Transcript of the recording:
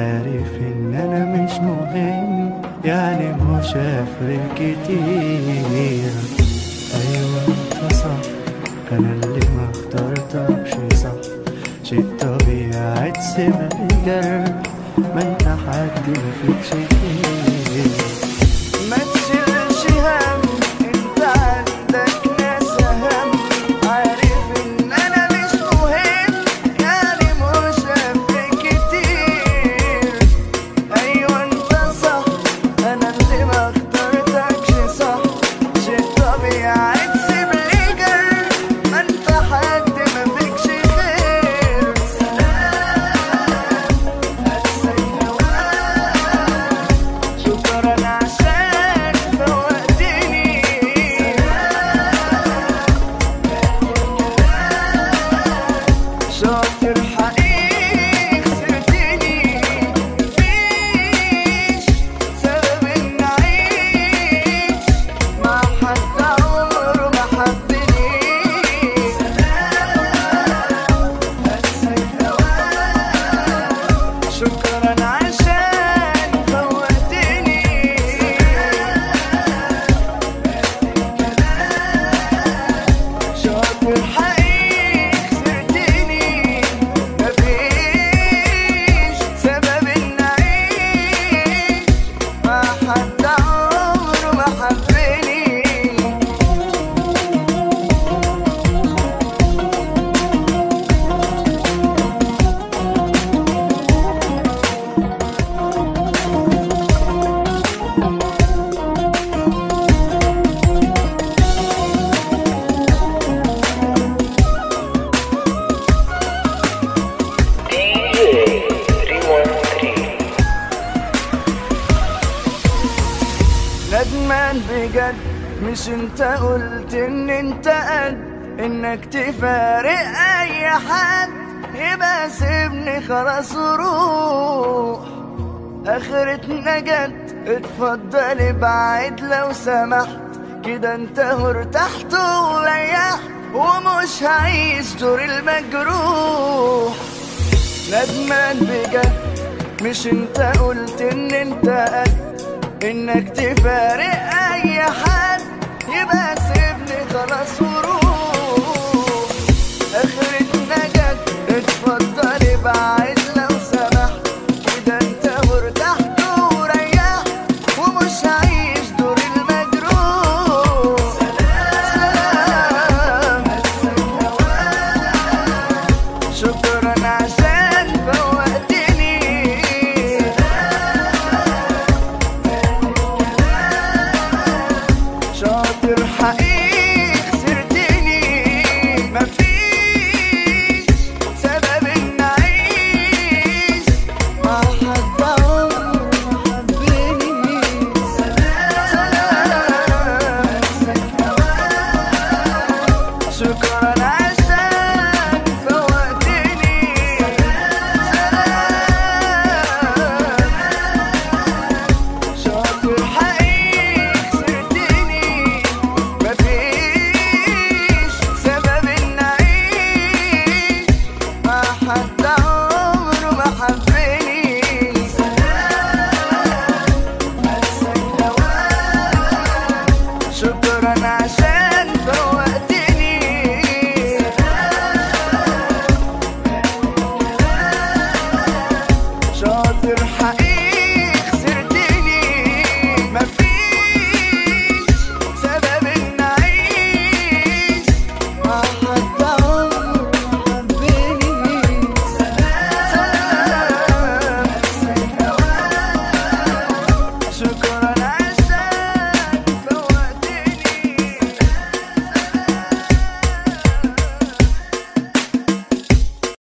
عارف ان انا مش مهم يعني مش هفرق كتير ايوه انت صح انا اللي ما اخترتكش صح شيء طبيعي تسيب لي جرح ما انت حد ما فيكش خير ما تشيلش هم انت عندك ناس اهم عارف ان انا مش مهم يعني مش هفرق كتير ايوه انت صح انا اللي ما اخترتكش صح شيء طبيعي تسيب لي جرح ما انت حد ما فيكش خير سلام هتسيب هواك شكرا عشان فوقتني شاطر حقيقي خسرتني مفيش سبب إني أعيش مع حد عمره ما حبني سلام هنساك هواك شكرا عشان فوقتني شاطر حقيقي خسرتني مفيش سبب إني أعيش مع حد عمره ما حبني DJ 313 ندمان بجد مش انت قلت ان انت قد انك تفارق اي حد يبقى سيبني خلاص وروح اخرتنا جت اتفضل ابعد لو سمحت كده انت ارتحت وريحت ومش هعيش دور المجروح ندمان بجد مش انت قلت ان انت قد انك تفارق اي حد يبقى سيبني خلاص وروح اخرتنا جت اتفضل ابعد